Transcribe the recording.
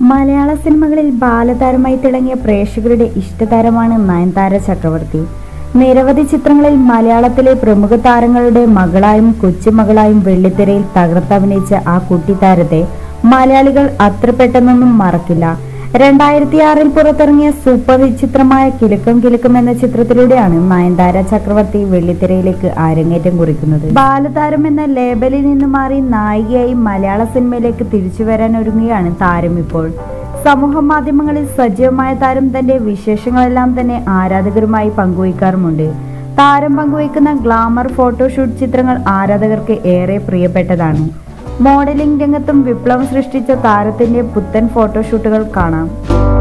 മലയാള സിനിമകളിൽ ബാലതാരമായി തിളങ്ങിയ പ്രേക്ഷകരുടെ ഇഷ്ടതാരമാണ് നയൻതാര ചക്രവർത്തി നിരവധി ചിത്രങ്ങളിൽ മലയാളത്തിലെ പ്രമുഖ താരങ്ങളുടെ മകളായും കൊച്ചുമകളായും വെള്ളിത്തിരയിൽ തകർത്തഭിനയിച്ച ആ കുട്ടിത്താരത്തെ മലയാളികൾ അത്ര പെട്ടെന്നൊന്നും മറക്കില്ല രണ്ടായിരത്തി ആറിൽ പുറത്തിറങ്ങിയ സൂപ്പർ ഹിറ്റ് ചിത്രമായ കിലുക്കം കിലുക്കം എന്ന ചിത്രത്തിലൂടെയാണ് നയൻതാര ചക്രവർത്തി വെള്ളിത്തിരയിലേക്ക് അരങ്ങേറ്റം കുറിക്കുന്നത് ബാലതാരം എന്ന ലേബലിൽ നിന്ന് മാറി നായികയായി മലയാള സിനിമയിലേക്ക് തിരിച്ചു വരാൻ ഒരുങ്ങുകയാണ് താരം ഇപ്പോൾ സമൂഹ മാധ്യമങ്ങളിൽ സജീവമായ താരം തന്റെ വിശേഷങ്ങളെല്ലാം തന്നെ ആരാധകരുമായി പങ്കുവയ്ക്കാറുമുണ്ട് താരം പങ്കുവയ്ക്കുന്ന ഗ്ലാമർ ഫോട്ടോഷൂട്ട് ചിത്രങ്ങൾ ആരാധകർക്ക് ഏറെ പ്രിയപ്പെട്ടതാണ് മോഡലിംഗ് രംഗത്തും വിപ്ലവം സൃഷ്ടിച്ച താരത്തിന്റെ പുത്തൻ ഫോട്ടോഷൂട്ടുകൾ കാണാം